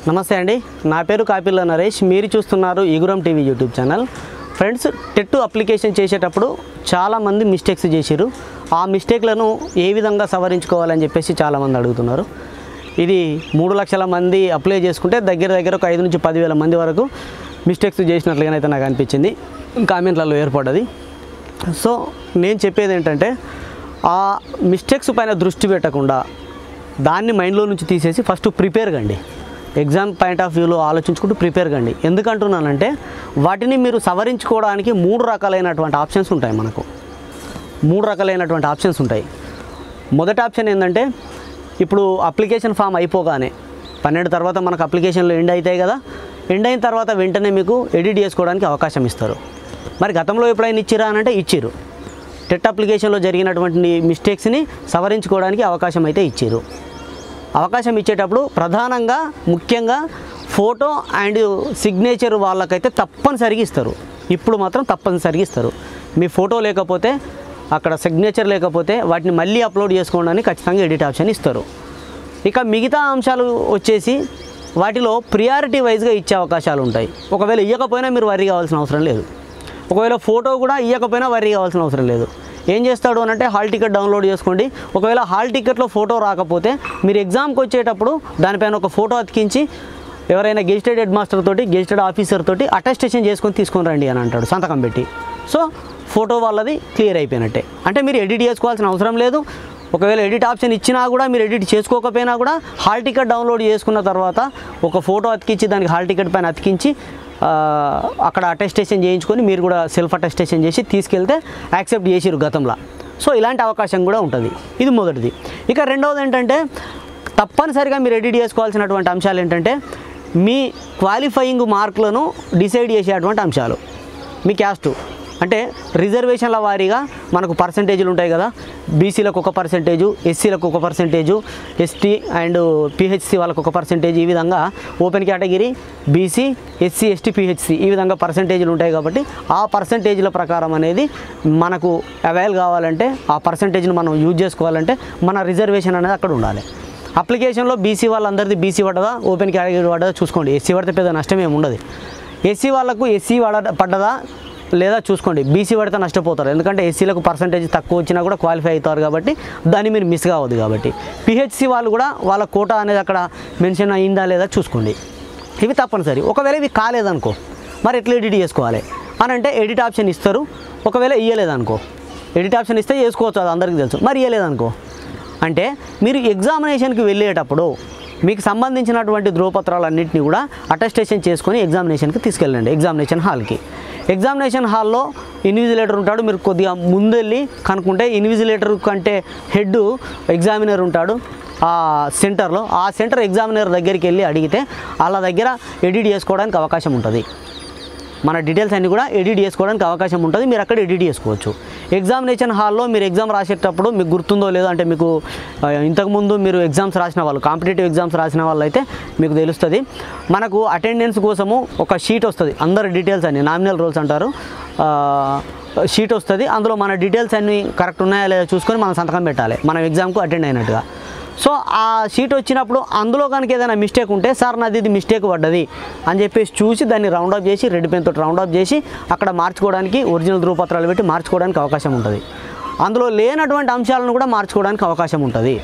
నమస్తే అండి నా పేరు కాపిల్ల నరేష్ మీరు చూస్తున్నారు Eeguram TV YouTube channel friends TET application చేసేటప్పుడు చాలామంది మిస్టేక్స్ చేశారు ఆ మిస్టేక్లను ఏ విధంగా సవరించుకోవాలని చెప్పేసి చాలామంది అడుగుతున్నారు ఇది మూడు లక్షల మంది అప్లై చేసుకుంటే దగ్గర దగ్గర ఒక ఐదు నుంచి పదివేల మంది వరకు మిస్టేక్స్ చేసినట్లుగానైతే నాకు అనిపించింది కామెంట్లలో ఏర్పడ్డది సో నేను చెప్పేది ఏంటంటే ఆ మిస్టేక్స్ పైన దృష్టి పెట్టకుండా దాన్ని మైండ్లో నుంచి తీసేసి ఫస్ట్ ప్రిపేర్ కండి ఎగ్జామ్ పాయింట్ ఆఫ్ వ్యూలో ఆలోచించుకుంటూ ప్రిపేర్ కండి ఎందుకంటున్నానంటే వాటిని మీరు సవరించుకోవడానికి మూడు రకాలైనటువంటి ఆప్షన్స్ ఉంటాయి మనకు మూడు రకాలైనటువంటి ఆప్షన్స్ ఉంటాయి మొదటి ఆప్షన్ ఏంటంటే ఇప్పుడు అప్లికేషన్ ఫామ్ అయిపోగానే పన్నెండు తర్వాత మనకు అప్లికేషన్లు ఎండ్ అవుతాయి కదా ఎండ్ అయిన తర్వాత వెంటనే మీకు ఎడిట్ చేసుకోవడానికి అవకాశం ఇస్తారు మరి గతంలో ఎప్పుడైనా ఇచ్చిరా అని అంటే ఇచ్చిర్రు టెట్ అప్లికేషన్లో జరిగినటువంటి మిస్టేక్స్ని సవరించుకోవడానికి అవకాశం అయితే ఇచ్చారు అవకాశం ఇచ్చేటప్పుడు ప్రధానంగా ముఖ్యంగా ఫోటో అండ్ సిగ్నేచర్ వాళ్ళకైతే తప్పనిసరిగా ఇస్తారు ఇప్పుడు మాత్రం తప్పనిసరిగా ఇస్తారు మీ ఫోటో లేకపోతే అక్కడ సిగ్నేచర్ లేకపోతే వాటిని మళ్ళీ అప్లోడ్ చేసుకోవడానికి ఖచ్చితంగా ఎడిట్ ఆప్షన్ ఇస్తారు ఇక మిగతా అంశాలు వచ్చేసి వాటిలో ప్రియారిటీ వైజ్గా ఇచ్చే అవకాశాలు ఉంటాయి ఒకవేళ ఇవ్వకపోయినా మీరు వరి కావాల్సిన అవసరం లేదు ఒకవేళ ఫోటో కూడా ఇవ్వకపోయినా వరి కావాల్సిన అవసరం లేదు ఏం చేస్తాడు అని అంటే హాల్ టికెట్ డౌన్లోడ్ చేసుకోండి ఒకవేళ హాల్ టికెట్లో ఫోటో రాకపోతే మీరు ఎగ్జామ్కి వచ్చేటప్పుడు దానిపైన ఒక ఫోటో అతికించి ఎవరైనా గెజిటెడ్ హెడ్ మాస్టర్ తోటి గెజిటెడ్ ఆఫీసర్ తోటి అటెస్టేషన్ చేసుకొని తీసుకొని రండి అని అంటాడు సంతకం పెట్టి సో ఫోటో వాళ్ళది క్లియర్ అయిపోయినట్టే అంటే మీరు ఎడిట్ చేసుకోవాల్సిన అవసరం లేదు ఒకవేళ ఎడిట్ ఆప్షన్ ఇచ్చినా కూడా మీరు ఎడిట్ చేసుకోకపోయినా కూడా హాల్ టికెట్ డౌన్లోడ్ చేసుకున్న తర్వాత ఒక ఫోటో అతికించి దానికి హాల్ టికెట్ పైన అతికించి ఆ, అక్కడ అటెస్టేషన్ చేయించుకొని మీరు కూడా సెల్ఫ్ అటెస్టేషన్ చేసి తీసుకెళ్తే యాక్సెప్ట్ చేసిరు గతంలో సో ఇలాంటి అవకాశం కూడా ఉంటుంది ఇది మొదటిది ఇక రెండవది ఏంటంటే తప్పనిసరిగా మీరు ఎడిట్ చేసుకోవాల్సినటువంటి అంశాలు ఏంటంటే మీ క్వాలిఫయింగ్ మార్కులను డిసైడ్ చేసేటువంటి అంశాలు మీ క్యాస్ట్ అంటే రిజర్వేషన్ల వారీగా మనకు పర్సంటేజ్లు ఉంటాయి కదా బీసీలకు ఒక పర్సంటేజు ఎస్సీలకు ఒక పర్సంటేజు ఎస్టీ అండ్ పిహెచ్సి వాళ్ళకు ఒక పర్సంటేజ్ ఈ విధంగా open category BC SC ST PHC ఈ విధంగా పర్సంటేజ్లు ఉంటాయి కాబట్టి ఆ పర్సంటేజ్ల ప్రకారం అనేది మనకు అవైల్ కావాలంటే ఆ పర్సంటేజ్ను మనం యూజ్ చేసుకోవాలంటే మన రిజర్వేషన్ అనేది అక్కడ ఉండాలి అప్లికేషన్లో బీసీ వాళ్ళందరిది బీసీ పడ్డదా ఓపెన్ కేటగిరీ పడ్డదా చూసుకోండి ఎస్సీ పడితే పెద్ద నష్టం ఏమి ఉండదు ఎస్సీ వాళ్ళకు ఎస్సీ పడ పడ్డదా లేదా చూసుకోండి బీసీ పడితే నష్టపోతారు ఎందుకంటే ఎస్సీలకు పర్సంటేజ్ తక్కువ వచ్చినా కూడా క్వాలిఫై అవుతారు కాబట్టి దాన్ని మీరు మిస్ కావద్దు కాబట్టి పిహెచ్సి వాళ్ళు కూడా వాళ్ళ కోటా అనేది అక్కడ మెన్షన్ అయిందా లేదా చూసుకోండి ఇవి తప్పనిసరి ఒకవేళ ఇవి కాలేదనుకో మరి ఎట్లా ఎడిట్ చేసుకోవాలి అని అంటే ఎడిట్ ఆప్షన్ ఇస్తారు ఒకవేళ ఇయ్యలేదనుకో ఎడిట్ ఆప్షన్ ఇస్తే చేసుకోవచ్చు అది అందరికీ తెలుసు మరి ఇయ్యలేదనుకో అంటే మీరు ఎగ్జామినేషన్కి వెళ్ళేటప్పుడు మీకు సంబంధించినటువంటి ధ్రువపత్రాలన్నింటినీ కూడా అటెస్టేషన్ చేసుకొని ఎగ్జామినేషన్కి తీసుకెళ్ళండి ఎగ్జామినేషన్ హాల్కి ఎగ్జామినేషన్ హాల్లో ఇన్విజిలేటర్ ఉంటాడు మీరు కొద్దిగా ముందెళ్ళి కనుక్కుంటే ఇన్విజిలేటర్ కంటే హెడ్ ఎగ్జామినర్ ఉంటాడు ఆ సెంటర్లో ఆ సెంటర్ ఎగ్జామినర్ దగ్గరికి వెళ్ళి అడిగితే వాళ్ళ దగ్గర ఎడిట్ చేసుకోవడానికి అవకాశం ఉంటుంది మన డీటెయిల్స్ అన్నీ కూడా ఎడిట్ చేసుకోవడానికి అవకాశం ఉంటుంది మీరు అక్కడ ఎడిట్ చేసుకోవచ్చు ఎగ్జామినేషన్ హాల్లో మీరు ఎగ్జామ్ రాసేటప్పుడు మీకు గుర్తుందో లేదో అంటే మీకు ఆ, ఇంతకుముందు మీరు ఎగ్జామ్స్ రాసిన వాళ్ళు కాంపిటేటివ్ ఎగ్జామ్స్ రాసిన వాళ్ళు అయితే మీకు తెలుస్తుంది మనకు అటెండెన్స్ కోసము ఒక షీట్ వస్తుంది అందరి డీటెయిల్స్ అన్ని నామినల్ రోల్స్ అంటారు ఆ, షీట్ వస్తుంది అందులో మన డీటెయిల్స్ అన్నీ కరెక్ట్ ఉన్నాయా లేదా చూసుకొని మనం సంతకం పెట్టాలి మనం ఎగ్జామ్కు అటెండ్ అయినట్టుగా సో ఆ షీట్ వచ్చినప్పుడు అందులో కనుక ఏదైనా మిస్టేక్ ఉంటే సార్ నాది ఇది మిస్టేక్ పడ్డది అని చెప్పేసి చూసి దాన్ని రౌండ్ అప్ చేసి రెడ్ పెన్ తోటి రౌండ్ అప్ చేసి అక్కడ మార్చుకోవడానికి ఒరిజినల్ ధృవపత్రాలు పెట్టి మార్చుకోవడానికి అవకాశం ఉంటుంది అందులో లేనటువంటి అంశాలను కూడా మార్చుకోవడానికి అవకాశం ఉంటుంది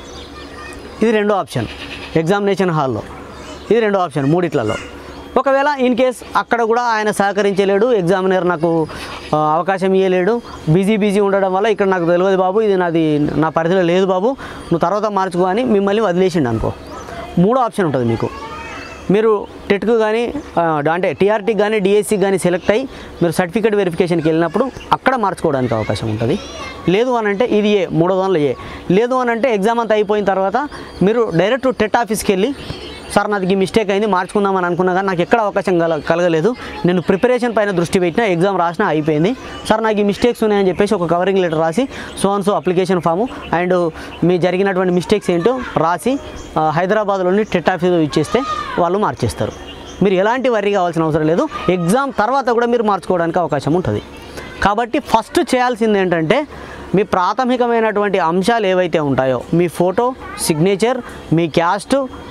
ఇది రెండో ఆప్షన్ ఎగ్జామినేషన్ హాల్లో ఇది రెండో ఆప్షన్ మూడిట్లలో ఒకవేళ ఇన్ కేస్ అక్కడ కూడా ఆయన సహకరించలేడు ఎగ్జామినర్ నాకు ఆ, అవకాశం ఇవ్వలేడు బిజీ బిజీ ఉండడం వల్ల ఇక్కడ నాకు తెలియదు బాబు ఇది నాది నా పరిధిలో లేదు బాబు నువ్వు తర్వాత మార్చుకో అని మిమ్మల్ని వదిలేసిండు అనుకో మూడో ఆప్షన్ ఉంటుంది మీకు మీరు టెట్కు కానీ ఆ, అంటే టీఆర్టీకి కానీ డిఎస్సికి కానీ సెలెక్ట్ అయ్యి మీరు సర్టిఫికేట్ వెరిఫికేషన్కి వెళ్ళినప్పుడు అక్కడ మార్చుకోవడానికి అవకాశం ఉంటుంది లేదు అని అంటే ఇది ఏ మూడో దానిలో ఏ లేదు అని అంటే ఎగ్జామ్ అంతా అయిపోయిన తర్వాత మీరు డైరెక్ట్ టెట్ ఆఫీస్కి వెళ్ళి సార్ నాది ఈ మిస్టేక్ అయింది మార్చుకుందామని అనుకున్నా కానీ నాకు ఎక్కడ అవకాశం కల కలగలేదు నేను ప్రిపరేషన్ పైన దృష్టి పెట్టినా ఎగ్జామ్ రాసినా అయిపోయింది సార్ నాకు ఈ మిస్టేక్స్ ఉన్నాయని చెప్పేసి ఒక కవరింగ్ లెటర్ రాసి so and so application form and మీ జరిగినటువంటి మిస్టేక్స్ ఏంటో రాసి ఆ, హైదరాబాద్లోని టెట్ ఆఫీస్లో ఇచ్చేస్తే వాళ్ళు మార్చేస్తారు మీరు ఎలాంటి వర్రీ కావాల్సిన అవసరం లేదు ఎగ్జామ్ తర్వాత కూడా మీరు మార్చుకోవడానికి అవకాశం ఉంటుంది కాబట్టి ఫస్ట్ చేయాల్సింది ఏంటంటే మీ ప్రాథమికమైనటువంటి అంశాలు ఏవైతే ఉంటాయో మీ ఫోటో సిగ్నేచర్ మీ క్యాస్ట్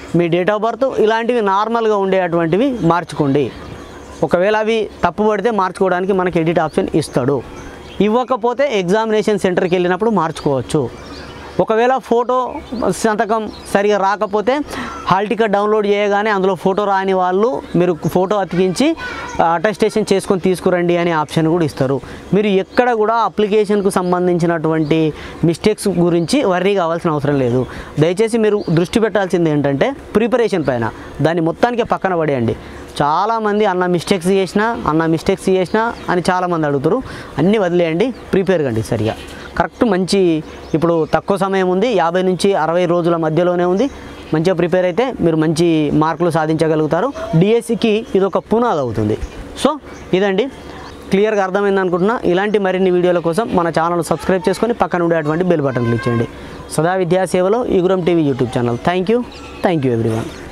మీ డేట్ ఆఫ్ బర్త్ ఇలాంటివి నార్మల్గా ఉండేటువంటివి మార్చుకోండి ఒకవేళ అవి తప్పు పడితే మార్చుకోవడానికి మనకి ఎడిట్ ఆప్షన్ ఇస్తాడు ఇవ్వకపోతే ఎగ్జామినేషన్ సెంటర్కి వెళ్ళినప్పుడు మార్చుకోవచ్చు ఒకవేళ ఫోటో సంతకం సరిగా రాకపోతే హాల్ టికెట్ డౌన్లోడ్ చేయగానే అందులో ఫోటో రాని వాళ్ళు మీరు ఫోటో అతికించి అటెస్టేషన్ చేసుకొని తీసుకురండి అనే ఆప్షన్ కూడా ఇస్తారు మీరు ఎక్కడ కూడా అప్లికేషన్కు సంబంధించినటువంటి మిస్టేక్స్ గురించి వర్రీ కావాల్సిన అవసరం లేదు దయచేసి మీరు దృష్టి పెట్టాల్సింది ఏంటంటే ప్రిపరేషన్ పైన దాన్ని మొత్తానికి పక్కన పడేయండి చాలామంది అన్న మిస్టేక్స్ చేసినా అన్న మిస్టేక్స్ చేసినా అని చాలామంది అడుగుతారు అన్నీ వదిలేయండి ప్రిపేర్ కండి సరిగా కరెక్ట్ మంచి ఇప్పుడు తక్కువ సమయం ఉంది యాభై నుంచి అరవై రోజుల మధ్యలోనే ఉంది మంచిగా ప్రిపేర్ అయితే మీరు మంచి మార్కులు సాధించగలుగుతారు డిఎస్సికి ఇది ఒక పునాది అవుతుంది సో ఇదండి క్లియర్గా అర్థమైంది అనుకుంటున్నా ఇలాంటి మరిన్ని వీడియోల కోసం మన ఛానల్ సబ్స్క్రైబ్ చేసుకొని పక్కన ఉండేటువంటి బెల్ బటన్ క్లిక్ చేయండి సదా విద్యాసేవలో Eeguram TV YouTube channel thank you thank you everyone